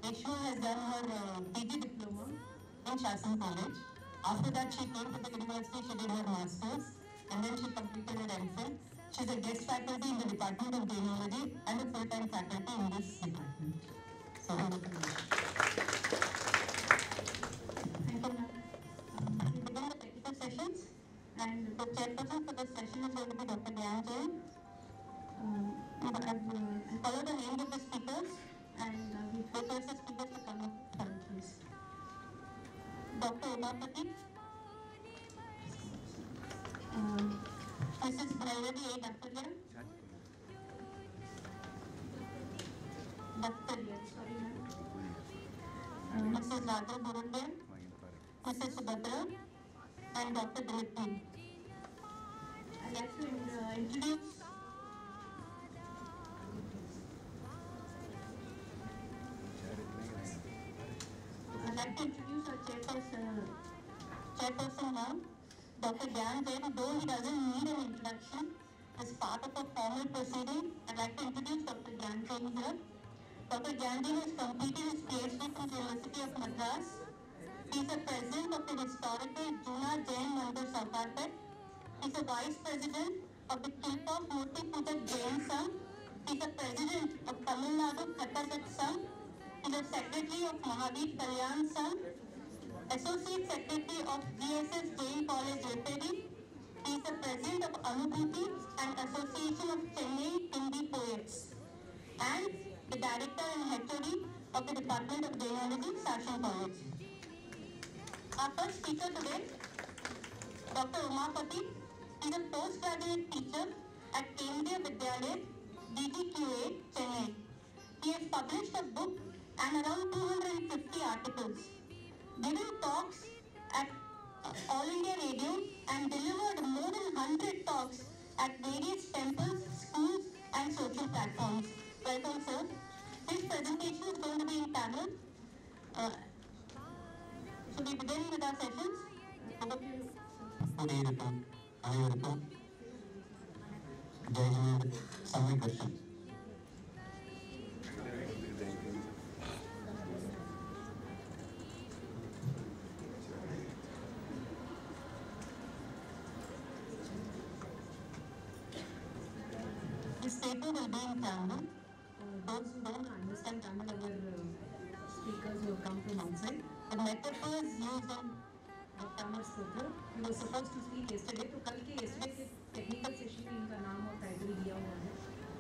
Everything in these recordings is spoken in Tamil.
Ishma has done her uh, PG diploma in Shasan College. After that, she came to the university, she did her master's, and then she completed her MPhil. She's a guest faculty in the Department of Genealogy and a full-time faculty in this department. So, congratulations. Thank you, ma'am. Um, We begin the technical sessions, and the chairperson for this session is going to be Dr. Dhyan Jain. Um, I've, uh, I'll follow the names of the speakers, and uh, we request the speakers to come up front, please. Dr. Umapati. Um, Mrs. Bhairavi A. Daktaria. Daktaria, sorry ma'am. Uh, Mrs. Radha Burundian. Mrs. Subhadra and Dr. Dilip P. I'd like to uh, introduce I'd like to introduce our chairperson, chairperson now, Dr. Gyan Jain, though he doesn't need an introduction as part of a formal proceeding. I'd like to introduce Dr. Gyan Jain here. Dr. Gyan Jain has completed his PhD from the University of Madras. He is the president of the historical Juna Jain Mandir Sakarpet. He is the vice president of the Kilpop Murti Puja Jain Sangh. He is the president of Tamil Nadu Katakat Sangh. He is the secretary of Mahavir Kalyan Sangh. Associate Secretary of GSS Jain College Reperie. He is the president of Anubhuti and Association of Chennai Hindi Poets. And the director and HOD of the Department of Genealogy, Sasha College. Our first speaker today, Dr. Umapati, is a postgraduate teacher at Kendriya Vidyalaya, DGQA, Chennai. He has published a book and around 250 articles, given talks at All India Radio and delivered more than 100 talks at various temples, schools and social platforms. Welcome, sir. His presentation is going to be in Tamil. Uh, so we begin with our sessions. Over to you. குடியிருக்கும் அனைவருக்கும் ஜெயஜினேந்திர சமய Krishnan This paper will be in Tamil. Uh, those who don't understand Tamil, our uh, speakers who have come from outside, the metaphors used in the Tamil paper, we were supposed to speak yesterday. तो कल के yesterday के technical session में इनका नाम और title दिया हुआ है.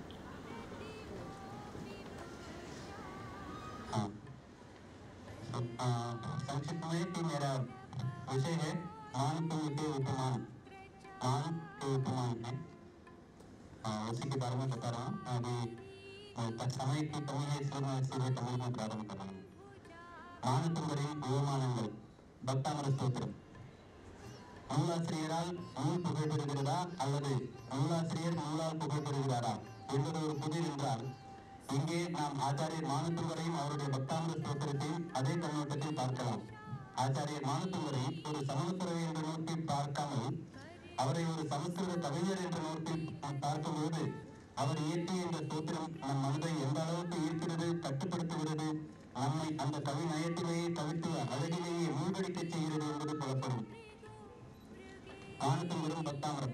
हाँ तो, आ, संक्षिप्त में कि मेरा विषय है मान पुण्य के उपमान मान के उपमान है आ, उसी के बारे में बता रहा हूँ अभी आ, तक समय की कमी है इसलिए मैं सीधे तमिल में प्रारंभ कर रहा हूँ மானத்தும்பரின் அவமானங்கள் பக்தாமர ஸ்தோத்திரம் நூலாசிரியரால் நூல் புகழ் பெறுகிறதா அல்லது நூலாசிரியர் நூலால் புகழ் பெறுகிறாரா என்பது ஒரு புதிர் என்றால் இங்கே நாம் ஆச்சாரியர் மானத்துவரையும் அவருடைய பக்தாமர ஸ்தோத்திரத்தையும் அதே கண்ணோட்டத்தில் பார்க்கலாம் ஆச்சாரியர் மானத்துவரை ஒரு சமஸ்கிருத என்ற நோக்கில் பார்க்காமல் அவரை ஒரு சமஸ்கிருத கவிஞர் என்ற நோக்கில் பார்க்கும்போது அவர் இயற்றிய இந்த ஸ்தோத்திரம் நம் மனதை எந்த அளவுக்கு ஈர்க்கிறது கட்டுப்படுத்துகிறது நம்மை அந்த கவி நயத்திலேயே தவிர்த்து அழகிலேயே மூழ்கடிக்க செய்கிறது என்பது புலப்படும் ஆனத்தும் வரும் பத்தாமரம்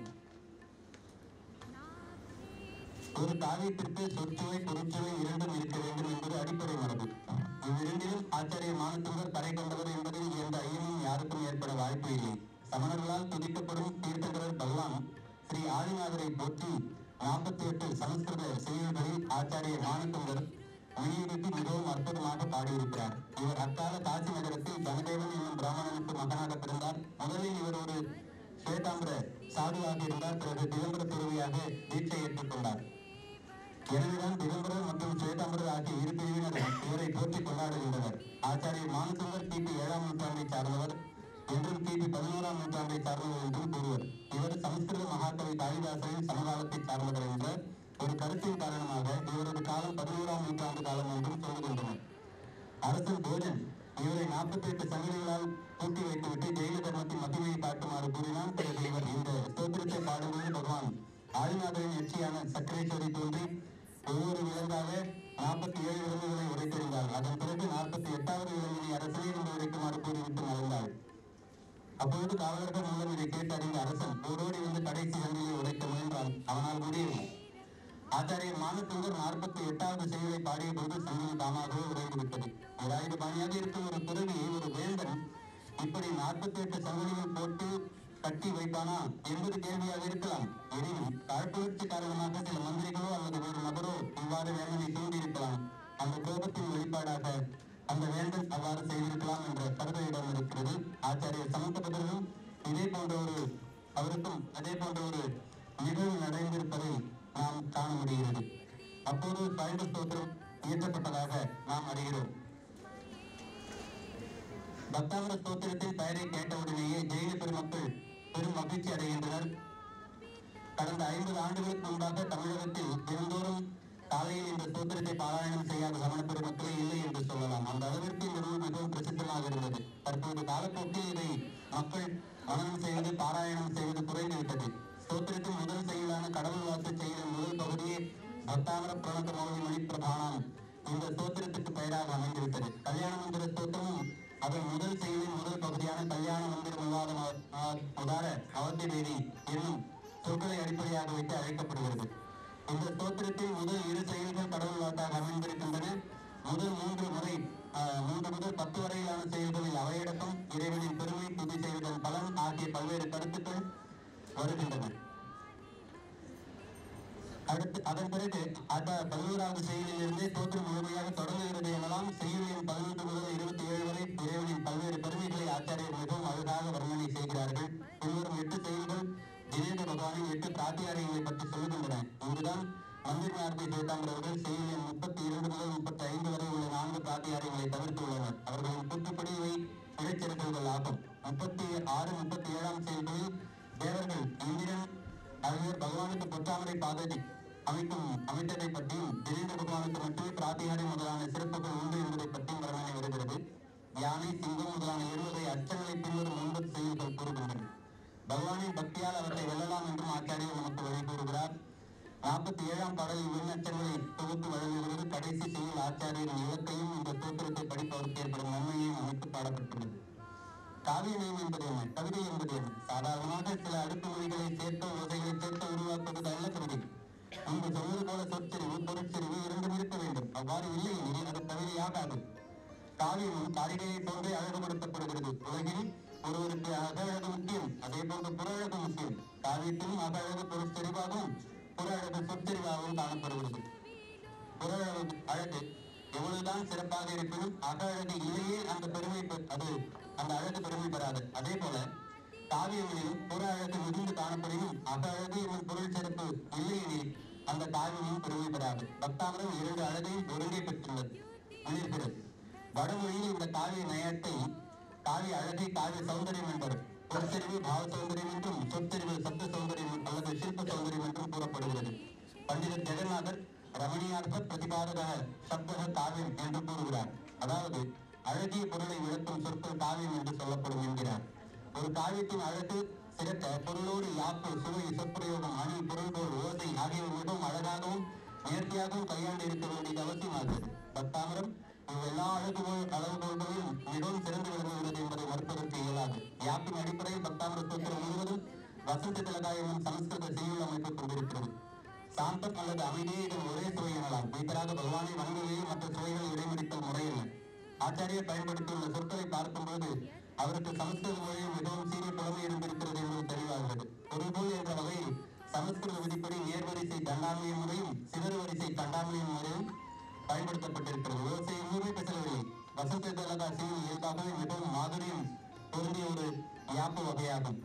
ஒரு காவியத்திற்கு சொற்சுவை பொருட்சுவை இரண்டும் இருக்க வேண்டும் என்பது அடிப்படை மரபு இவ்விரண்டிலும் ஆச்சாரிய மானத்துவர் கரை கொண்டவர் என்பதில் எந்த ஐயமும் யாருக்கும் ஏற்பட வாய்ப்பு இல்லை சமணர்களால் துதிக்கப்படும் தீர்த்தங்கரர் பகவான் ஸ்ரீ ஆதிநாதரை போற்றி நாற்பத்தி எட்டு சமஸ்கிருத செய்யுள்களில் ஆச்சாரிய மானத்துவர் வெளியிட்டு மிகவும் அற்புதமாக பாடியிருக்கிறார் இவர் அக்கால காசி நகரத்தில் ஜனதேவன் என்னும் பிராமணனுக்கு மகனாக பிறந்தார் முதலில் இவர் ஒரு ஸ்வேதாம்பர சாதுவாக இருந்தார் பிறகு திகம்பர துறவியாக தீட்சை ஏற்றுக்கொண்டார் எனவேதான் திகம்பரர் மற்றும் ஸ்வேதாம்பரர் ஆகிய இரு பிரிவினரும் இவரை போற்றி கொண்டாடுகின்றனர் ஆச்சாரியர் மானசுந்தர் கிபி ஏழாம் நூற்றாண்டை சார்ந்தவர் என்றும் கிபி பதினோராம் நூற்றாண்டை சார்ந்தவர் என்றும் கூறுவர் இவர் சமஸ்கிருத மகாகவி காளிதாசரின் சமகாலத்தை சார்ந்தவர் என்ற ஒரு கருத்தின் காரணமாக இவரது காலம் பதினோராம் நூற்றாண்டு காலம் என்றும் சொல்லுகின்றனர் அரசன் போஜன் இவரை நாற்பத்தி எட்டு சங்கதிகளால் பூட்டி வைத்துவிட்டு ஜெயில தர்மத்தின் மகிமையை காட்டுமாறு கூறினான் பிறகு இவர் இந்த ஸ்தோத்திரத்தை பாடும்போது பகவான் ஆதிநாதரின் எச்சியான சக்கரேஸ்வரி தோன்றி ஒவ்வொரு விலங்காக நாற்பத்தி ஏழு விலங்குகளை உரைத்தெறிந்தாள் அதன் பிறகு நாற்பத்தி எட்டாவது விலங்கினை அரசனே என்று உரைக்குமாறு கூறிவிட்டு மறைந்தாள் அப்பொழுது காவலர்கள் மூலம் இதை கேட்டறிந்த அரசன் ஓடோடி வந்து கடைசி சண்டையை உரைக்க முயன்றான் அவனால் முடியவில்லை ஆச்சாரியர் மானத்துங்கர் நாற்பத்தி எட்டாவது செய்தியை பாடிய போது சங்கிலி தாமாகவே உறைந்து விட்டது ஏழாயிரம் பாணியாக இருக்கும் ஒரு துறவியை ஒரு வேந்தன் இப்படி நாற்பத்தி எட்டு சங்கிலிகள் போட்டு கட்டி வைப்பானா என்பது கேள்வியாக இருக்கலாம் எனினும் காழ்ப்புணர்ச்சி காரணமாக சில மந்திரிகளோ அல்லது வேறு நபரோ இவ்வாறு வேந்தனை தூண்டியிருக்கலாம் அந்த கோபத்தின் வெளிப்பாடாக அந்த வேந்தன் அவ்வாறு செய்திருக்கலாம் என்ற கருத்து இடம் இருக்கிறது ஆச்சாரியர் சமந்தபதரும் இதே போன்ற ஒரு அவருக்கும் அதே போன்ற ஒரு நிகழ்வு நடந்திருப்பதை நாம் காண முடிகிறது அப்போது சாய்ந்த ஸ்தோத்திரம் இயற்றப்பட்டதாக நாம் அறிகிறோம் பக்தாவர ஸ்தோத்திரத்தின் பெயரை கேட்டவுடனேயே ஜெயின பெருமக்கள் பெரும் மகிழ்ச்சி அடைகின்றனர் கடந்த ஐம்பது ஆண்டுகளுக்கு முன்பாக தமிழகத்தில் தினந்தோறும் காலையில் இந்த ஸ்தோத்திரத்தை பாராயணம் செய்யாத சமண பெருமக்களே இல்லை என்று சொல்லலாம் அந்த அளவிற்கு இந்த நூல் மிகவும் பிரசித்தமாக இருந்தது தற்போது காலப்போக்கில் இதை மக்கள் மனனம் செய்வது பாராயணம் செய்வது குறைந்து விட்டது ஸ்தோத்திரத்தின் முதல் செயலான கடவுள் வாக்கு செயலின் முதல் பகுதியே பக்தாமர பிரணத மௌலி மணிப்பிரபானம் இந்த ஸ்தோத்திரத்துக்கு பெயராக அமைந்துவிட்டது கல்யாண மந்திர ஸ்தோத்திரமும் அதன் முதல் செயலின் முதல் பகுதியான கல்யாண மந்திர விவாத உதார அவத்தி தேதி என்னும் சொற்களை அடிப்படையாக வைத்து அழைக்கப்படுகிறது இந்த ஸ்தோத்திரத்தில் முதல் இரு செயல்கள் கடவுள் வாக்காக அமைந்திருக்கின்றன முதல் மூன்று முறை ஆஹ், மூன்று முதல் பத்து வரையிலான செயல்களில் அவையடக்கம் இறைவனின் பெருமை துதி செய்வதன் பலன் ஆகிய பல்வேறு கருத்துக்கள் வருகின்றன அடுத்து அதன் பிறகு அந்த பதினோராவது செயலிலிருந்தே ஸ்தோத்திரம் முழுமையாக தொடங்குகிறது எனலாம் செய்யுளின் பதினொன்று முதல் இருபத்தி ஏழு வரை இறைவனின் பல்வேறு பெருமைகளை ஆச்சாரியர் மிகவும் அழகாக வர்ணனை செய்கிறார்கள் பின்வரும் எட்டு செயல்கள் ஜினேந்திர பகவானின் எட்டு பிராத்தியாரியங்களை பற்றி சொல்லுகின்றன இங்குதான் மந்திர் நார்த்தி சேதாம்பர் அவர்கள் செயலின் முப்பத்தி இரண்டு முதல் முப்பத்தி ஐந்து வரை உள்ள நான்கு பிராத்தியாரியங்களை தவிர்த்துள்ளனர் அவர்களின் கூற்றுப்படி இவை இடைச்செருக்கல்கள் ஆகும் முப்பத்தி ஆறு முப்பத்தி ஏழாம் செயல்களில் தேவர்கள் இந்திரன் அறிஞர் பகவானுக்கு பொற்றாமரை பாதடி அமைக்கும் அமைத்ததை பற்றியும் திரேந்திர பகவானுக்கு மட்டுமே பிராத்திகாரி முதலான சிறப்புகள் உண்டு என்பதை பற்றியும் வர்ணனை வருகிறது யானை சிங்கம் முதலான இருவரை அச்சங்களை பின்வரும் ஒன்பது செயல்கள் கூறுகின்றன பகவானின் பக்தியால் அவற்றை வெல்லலாம் என்றும் ஆச்சாரியர் நமக்கு வழி கூறுகிறார் நாற்பத்தி ஏழாம் பாடலில் விண்ணச்சங்களை தொகுத்து வழங்குகிறது கடைசி செயல் ஆச்சாரியரின் இலக்கையும் இந்த சூத்திரத்தை படிப்பவருக்கு ஏற்படும் நன்மையையும் அமைத்து பாடப்பட்டுள்ளது காவிய நயம் என்பது என்ன கவிதை என்பது என்ன சாதாரணமாக சில அடுக்கு மொழிகளை சேர்த்து ஓசைகளை சேர்த்து உருவாக்குவது அல்ல கவிதை முன்பு சொன்னது போல சொற்செறிவு பொருட்செறிவு இரண்டும் இருக்க வேண்டும் அவ்வாறு இல்லை எனில் அது கவிதையாகாது காவியமும் காரிகையை போன்றே அழகுபடுத்தப்படுகிறது உலகில் ஒருவருக்கு அகழகு முக்கியம் அதே போன்று புறழகு முக்கியம் காவியத்திலும் அகழகு பொருட்செறிவாகவும் புற அழகு சொற்செறிவாகவும் காணப்படுகிறது புறழகு அழகு எவ்வளவுதான் சிறப்பாக இருப்பினும் அக அழகு இல்லையே அந்த பெருமை பெ- அது அந்த அழகு பெருமை பெறாது அதே போல காவியங்களிலும் புற அழகு மிகுந்து காணப்படினும் அக அழகு என்னும் பொருள் சிறப்பு இல்லையெனில் அந்த காவியமும் பெருமை பெறாது பக்தாமரம் இரண்டு அழகையும் ஒருங்கே பெற்றுள்ளது விளிர்கிறது வடமொழியில் இந்த காவிய நயத்தை காவிய அழகை காவிய சௌந்தரியம் என்பர் பொற்செறிவு பாவ சௌந்தரியம் என்றும் சொற்செறிவு சப்த சௌந்தரியம் அல்லது சிற்ப சௌந்தரியம் என்றும் கூறப்படுகிறது பண்டிதர் ஜெகநாதர் ரமணியார்த்த பிரதிபாதக சப்தக காவியம் என்று கூறுகிறார் அதாவது அழகிய பொருளை விளக்கும் சொற்கள் காவியம் என்று சொல்லப்படும் என்கிறார் ஒரு காவியத்தின் அழகு சிறக்க பொருளோடு யாப்பு சுவை சொற்பிரயோகம் அணி பொருள்கோள் ஓசை ஆகியவை மிகவும் அழகாகவும் நேர்த்தியாகவும் கையாண்டு இருக்க வேண்டியது அவசியமாகிறது பக்தாமரம் இவ்வெல்லா அழகுகோள் அளவுகோள்களிலும் மிகவும் சிறந்து விளங்குகிறது என்பதை மறுப்பதற்கு இயலாது யாப்பின் அடிப்படையில் பக்தாமர சூத்திரம் முழுவதும் வசந்த திலகாயமும் சமஸ்கிருத செய்யுள் அமைப்பு கொண்டிருக்கிறது சாந்தம் அல்லது அமைதியே இதன் ஒரே சுவை எனலாம் வீட்டராக பகவானை வணங்குகையில் மற்ற சுவைகள் இடைமறித்தல் முறையில்லை ஆச்சாரியர் பயன்படுத்தியுள்ள சொற்களை பார்க்கும்போது அவருக்கு சமஸ்கிருத மொழியில் மிகவும் சீரிய புலமை இருந்திருக்கிறது என்பது தெளிவாகிறது பொருள்போல் என்ற வகையில் சமஸ்கிருத விதிப்படி நேர்வரிசை தண்டாமைய முறையும் சிதறு வரிசை தண்டாமைய முறையும் பயன்படுத்தப்பட்டிருக்கிறது ஓசை எங்குமே பேசவில்லை வசந்த திலகாசியில் இயல்பாகவே மிகவும் மாதுரியம் பொருந்திய ஒரு யாப்பு வகையாகும்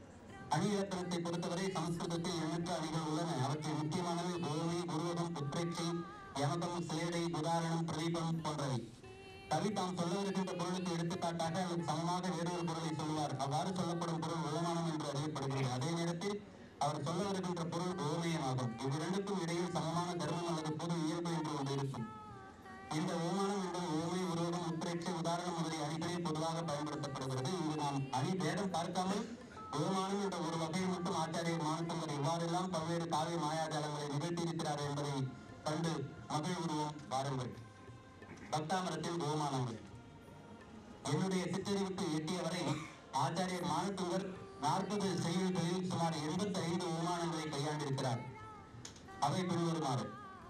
அணி இலக்கணத்தை பொறுத்தவரை சமஸ்கிருதத்தில் எண்ணற்ற அணிகள் உள்ளன அவற்றில் முக்கியமானவை கோவை குருவகம் உத்ரேட்சை யமகம் சிலேடை உதாரணம் பிரதீபம் போன்றவை கவி தாம் சொல்ல வருகின்ற பொருளுக்கு எடுத்துக்காட்டாக அல்லது சமமாக வேறொரு பொருளை சொல்லுவார் அவ்வாறு சொல்லப்படும் பொருள் உலமானம் என்று அறியப்படுகிறது அதே நேரத்தில் அவர் சொல்ல வருகின்ற பொருள் ஓமயமாகும் இவ்விரண்டுக்கும் இடையில் சமமான தர்மம் அல்லது பொது இயல்பு என்று ஒன்று இருக்கும் இந்த ஓமானம் என்பது ஓமை உருவகம் உத்ரேட்சை உதாரணம் முதலிய அணிகளில் பொதுவாக பயன்படுத்தப்படுகிறது இங்கு நாம் அணி பேதம் பார்க்காமல் ஓமானம் என்ற ஒரு வகையை மட்டும் ஆச்சாரியர் மானத்தவர் இவ்வாறெல்லாம் பல்வேறு காவிய மாயாஜாலங்களை நிகழ்த்தியிருக்கிறார் என்பதை கண்டு மகிழ் உருவம் வாருங்கள் பக்தாமரத்தில் ஓமானங்கள் என்னுடைய சிற்றறிவுக்கு எட்டிய வரை ஆச்சாரியர் மானத்துங்கர் நாற்பது செய்யுள்களில் சுமார் எண்பத்தி ஐந்து ஓமானங்களை கையாண்டிருக்கிறார் அவை பின்வருமாறு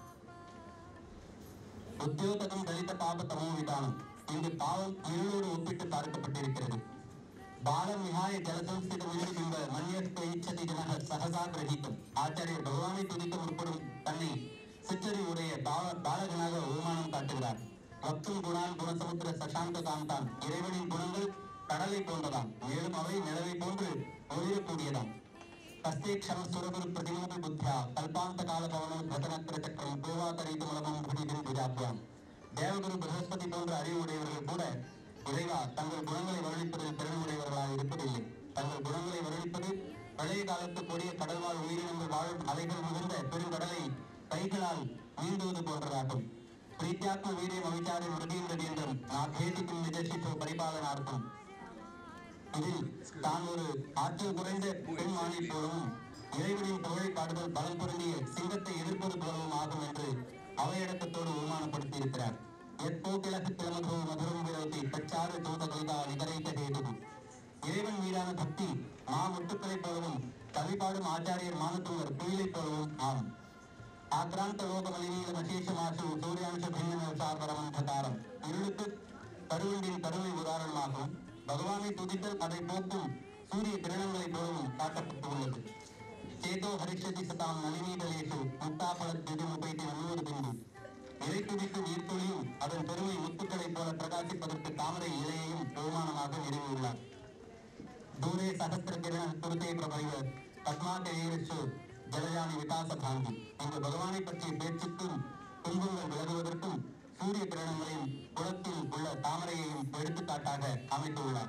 உத்தியோகமும் தலித்த பாப தமோ விதானம் இங்கு பாவம் இருளோடு ஒப்பிட்டு பார்க்கப்பட்டிருக்கிறது பாலம் விஹாய ஜலசம்ஸ்தித விரும்பிம்ப மன்யஸ்த இச்சதி ஜனக சகசா கிரகிக்கும் ஆச்சாரியர் பகவானை துதிக்க முற்படும் தன்னை சிற்றறி உடைய பால பாலகனாக அவமானம் காட்டுகிறார் பக்தும் குணான் குணசமுத்திர சசாந்த காந்தான் இறைவனின் குணங்கள் கடலை போன்றதாம் மேலும் அவை நிலவை போன்று ஒளிரக்கூடியதாம் கஸ்தே க்ஷம சுரகுரு பிரதிமூபி புத்தியா கல்பாந்த கால பவனம் கதனத்திர சக்கரம் கோவாதரித்து மலமும் புனிதின் புஜாபியாம் தேவகுரு பிரகஸ்பதி போன்ற அறிவுடையவர்கள் கூட இறைவா தங்கள் குணங்களை வருணிப்பதில் திறனுடையவர்களாக இருப்பதில்லை தங்கள் குணங்களை வருணிப்பது பழைய காலத்து கொடிய கடல்வாழ் உயிரினங்கள் வாழும் அலைகள் மிகுந்த பெருங்கடலை கைகளால் நீந்துவது போன்றதாகும் பிரீத்தியாத்ம வீரியம் அவிச்சாரி மிருகீந்திரதி என்றும் நாபேதிக்கும் நிஜசித்தோ பரிபாலனார்த்தம் இதில் தான் ஒரு ஆற்றல் குறைந்த பெண் மானை போலவும் இறைவனின் புகழை பாடுதல் பலம் பொருந்திய சிங்கத்தை எதிர்ப்பது போலவும் ஆகும் என்று அவையடக்கத்தோடு உருமானப்படுத்தி இருக்கிறார் எப்போக்கிழக்கு கிளமதோ மதுரம் விரோதி பச்சாறு தூத கலிதா நிகரைத்த கேது இறைவன் மீதான பக்தி மா முட்டுக்களை போலவும் கவி பாடும் ஆச்சாரியர் மானத்துவர் குயிலை போலவும் ஆம் ஆக்ராந்த லோக மலினீல மசேஷமாசு சூரியாம்ச பின்ன பரமந்தகாரம் இருளுக்கு கருவண்டின் கருமை உதாரணமாகவும் பகவானை துதித்தல் அதை போக்கும் சூரிய கிரணங்களைப் போலவும் காட்டப்பட்டுள்ளது சேதோ ஹரிஷதி சதாம் நளினீதலேஷு முத்தாபல திடுமுபைத்து நன்னூறு பிந்து இலை துதித்து நீர்த்துளியும் அதன் பெருமை முத்துக்களைப் போல பிரகாசிப்பதற்கு தாமரை இலையையும் அவமானமாக நிறுவியுள்ளார் दूरे सहस्र किरण कुरुते प्रभैव தஸ்மாத் ஏரிச்சு ஜலஜானி விகாச தாங்கி இங்கு பகவானை பற்றிய பேச்சுக்கும் துன்பங்கள் விலகுவதற்கும் சூரிய கிரணங்களையும் குளத்தில் உள்ள தாமரையையும் எடுத்துக்காட்டாக அமைத்துள்ளார்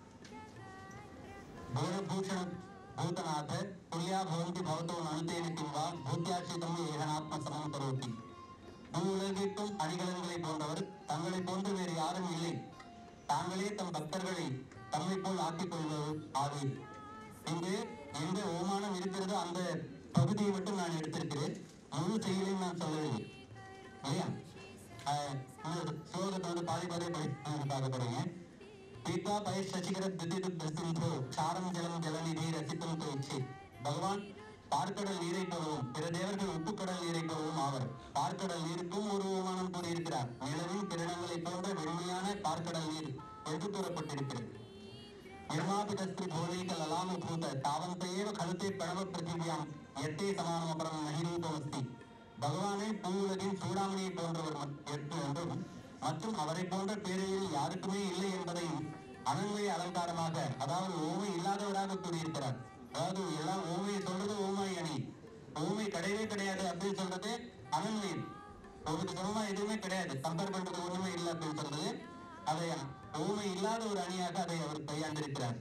பூரபூஷண பூதநாத துல்யா பவந்தி பவதோ நனுதேன கிம்வா பூத்தியாசிதம் ஏகனாத்ம சமம் கரோதி பூ உலகிற்கும் அணிகலன்களை போன்றவர் தங்களை போன்று வேறு யாரும் இல்லை தாங்களே தம் பக்தர்களை தம்மை போல் ஆக்கிக் கொள்வது ஆவீர் இங்கு எந்த ஓமானம் இருக்கிறதோ அந்த பகுதியை மட்டும் நான் எடுத்திருக்கிறேன் முழு செயலையும் நான் சொல்லவில்லை இல்லையா ஆஹ் இந்த ஸ்லோகத்தை வந்து பாதி பாதியை படிச்சு பார்க்க போறீங்க பீப்பா பய சசிகர திதிது பிரசிந்தோ சாரம் ஜலம் ஜலநிதி ரசித்தும் தோய்ச்சி பகவான் பார்க்கடல் நீரை போலவும் பிற தேவர்கள் உப்புக்கடல் நீரை போலவும் ஆவர் பார்க்கடல் நீருக்கும் ஒரு ஓமானம் கூறியிருக்கிறார் நிலவின் கிரணங்களைப் போன்ற வெண்மையான பார்க்கடல் நீர் என்று கூறப்பட்டிருக்கிறது నిర్మాపితస్త్రి భోనైక లలానుభూత తావంతయేవ కలుతే ప్రణవ పృథివ్యాం எத்தே சமானமபரம் நகிரூபமஸ்தி பகவானை பூவுலகின் சூடாமணியை போன்றவர் மட்- எட்டு என்றும் மற்றும் அவரை போன்ற பேரையில் யாருக்குமே இல்லை என்பதையும் அனன்வய அலங்காரமாக அதாவது ஓமை இல்லாதவராக கூறியிருக்கிறார் அதாவது எல்லாம் ஓமையை சொல்றது ஓமாய் அணி ஓமை கிடையவே கிடையாது அப்படின்னு சொல்றது அனன்வயம் ஒருக்கு சமமா எதுவுமே கிடையாது கம்பேர் பண்றது ஒண்ணுமே இல்லை அப்படின்னு சொல்றது அதை ஓமை இல்லாத ஒரு அணியாக அதை அவர் கையாண்டிருக்கிறார்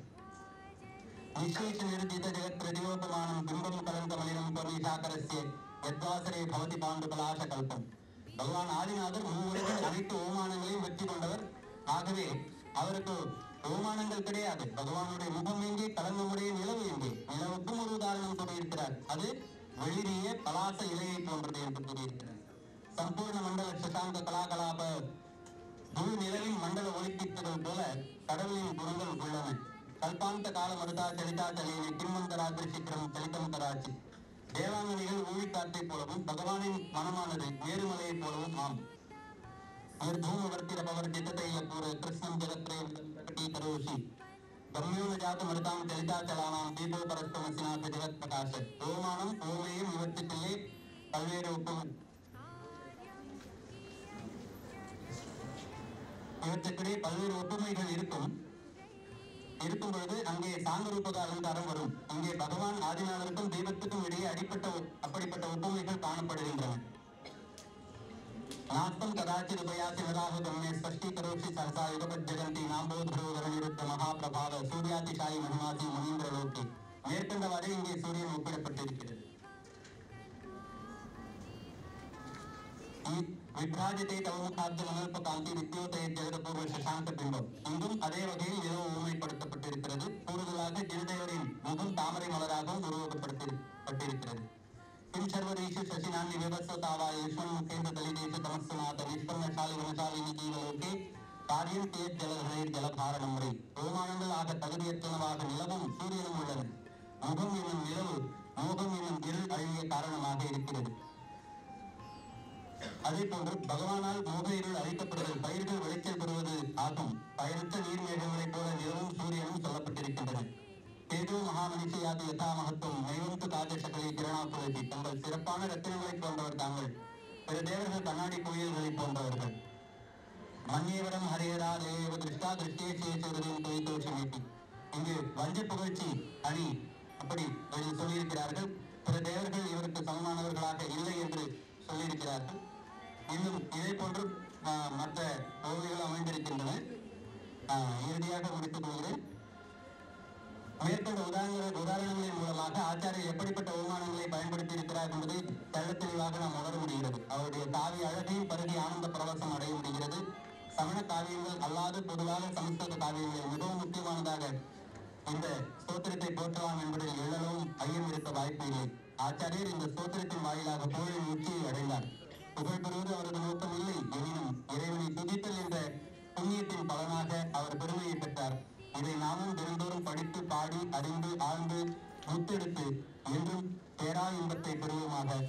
நிசேஷ நிருதித ஜெகத் பிரதியோபமானம் பிம்பம் கலந்த மலினம் பரமேசாகரஸ்ய யத்வாசரே பவதி பாண்டு பலாச கல்பம் பகவான் ஆதிநாதர் மூவருக்கும் அனைத்து ஓமானங்களையும் வெற்றி கொண்டவர் ஆகவே அவருக்கு ஓமானங்கள் கிடையாது பகவானுடைய முகம் எங்கே கலங்கமுடைய நிலவு எங்கே நிலவுக்கும் ஒரு உதாரணம் கூறியிருக்கிறார் அது வெளிரிய பலாச இலையை போன்றது என்று கூறியிருக்கிறார் சம்பூர்ண மண்டல சசாங்க கலாகலாப முழு நிலவின் மண்டல ஒளிப்பித்தது போல கடவுளின் குணங்கள் உள்ளன கல்பாந்த கால மருதா சரிதா தலையினை கிம்மந்தராத்திரி சித்திரம் சரிதம் தராட்சி தேவாங்கனிகள் ஊழிக்காற்றை போலவும் பகவானின் மனமானது வேறுமலையைப் போலவும் ஆம் निर्धूमवर्तिरपवर्जिततैल पूरे कृष्णं जगत्रे प्रकटीकरोषि गम्यो न जातु मृतां चलिताचलानां दीपो परस्परमसिनाथ जगत्प्रकाश ஓமானம் ஓமையும் இவற்றுக்குள்ளே பல்வேறு ஒப்புமை இவற்றுக்கிடையே பல்வேறு ஒப்புமைகள் இருக்கும் இருக்கும் பொழுது அங்கே சாங்கரூபக அலங்காரம் வரும் இங்கே பகவான் ஆதிநாதருக்கும் தெய்வத்துக்கும் இடையே அடிப்பட்ட ஒ- அப்படிப்பட்ட ஒப்புமைகள் காணப்படுகின்றன नास्तं कदाचित् उपयासि वराहुतं मे स्पष्टीकरोषि सहसा युगपज्जगन्ति नाம்போधரோதரனிருத்த மகாபிரபாவ சூர்யாதிசாயி மகிமாசி முனீந்திரலோகி மேற்கண்டவாறு இங்கே சூரியன் ஒப்பிடப்பட்டிருக்கிறது இ- விப்ராஜிதே தவமுகாப்த மனல்ப காந்தி வித்யோதய ஜெகதபூர்வ சசாந்த பிம்பம் இங்கும் அதே வகையில் நிலவு ஊமைப்படுத்தப்பட்டிருக்கிறது கூடுதலாக ஜெகதேவரின் முகம் தாமரை மலராகவும் உருவகப்படுத்தப்பட்டிருக்கிறது किं सर्वरीषु शशिनान्य ಜ್ಞಾನಾಗ್ನಿ ವಿವಸ್ವತಾವ ಯಶ್ವನ್ ಮುಖೇಂದ್ರ ದಲಿದೇಶ ತಮಸ್ಸುನಾಥ ನಿಷ್ಪನ್ನ ಶಾಲಿ ವನಶಾಲಿನಿ ஜீவலோகே காரியம் தேர் ஜலதரை ஜலபாரணம் முறை ஓமானங்கள் ஆக தகுதியற்றனவாக நிலவும் சூரியனும் உள்ளன முகம் என்னும் நிலவு மோகம் என்னும் இருள் அழிய காரணமாக இருக்கிறது அதே போன்று பகவானால் மோக இருள் அழிக்கப்படுதல் பயிர்கள் விளைச்சல் பெறுவது ஆகும் பயனற்ற நீர் மேகங்களைப் போல நிலவும் சூரியனும் சொல்லப்பட்டிருக்கின்றன தேஜோ மகாமனிஷியாதி யதா மகத்துவம் நைவந்து காஜசகலை கிரணாபுரதி தங்கள் சிறப்பான ரத்தினங்களைப் போன்றவர் தாங்கள் பிற தேவர்கள் கண்ணாடி கோயில்களைப் போன்றவர்கள் மன்னியவரம் ஹரியரா தேவ திருஷ்டா திருஷ்டியே சேசுவதையும் தொய்தோஷமேட்டி இங்கு வஞ்ச புகழ்ச்சி அணி அப்படி அதில் சொல்லியிருக்கிறார்கள் பிற தேவர்கள் இவருக்கு சமமானவர்களாக இல்லை என்று சொல்லியிருக்கிறார்கள் இன்னும் இதே போன்று ஆஹ், மற்ற கோவில்கள் அமைந்திருக்கின்றன ஆஹ், இறுதியாக முடித்துக் கொள்கிறேன் மேற்கொண்ட உதாரண உதாரணங்களின் மூலமாக ஆச்சாரியர் எப்படிப்பட்ட அவமானங்களை பயன்படுத்தி இருக்கிறார் என்பதை தெள்ளத் தெளிவாக நாம் உணர முடிகிறது அவருடைய காவிய அழகையும் பருகி ஆனந்த பரவசம் அடைய முடிகிறது சமண காவியங்கள் அல்லாது பொதுவாக சமஸ்கிருத காவியங்களில் மிகவும் முக்கியமானதாக இந்த ஸ்தோத்திரத்தை போற்றலாம் என்பதில் எள்ளளவும் ஐயம் இருக்க வாய்ப்பு இல்லை ஆச்சாரியர் இந்த ஸ்தோத்திரத்தின் வாயிலாக புகழின் உச்சியை அடைந்தார் புகழ் பெறுவது அவரது நோக்கம் இல்லை எனினும் இறைவனை துதித்தல் என்ற புண்ணியத்தின் பலனாக அவர் பெருமையை பெற்றார் இதை நாமும் தினந்தோறும் படித்து பாடி அறிந்து ஆழ்ந்து முத்தெடுத்து என்றும் பேரா இன்பத்தை பெறுவோமாக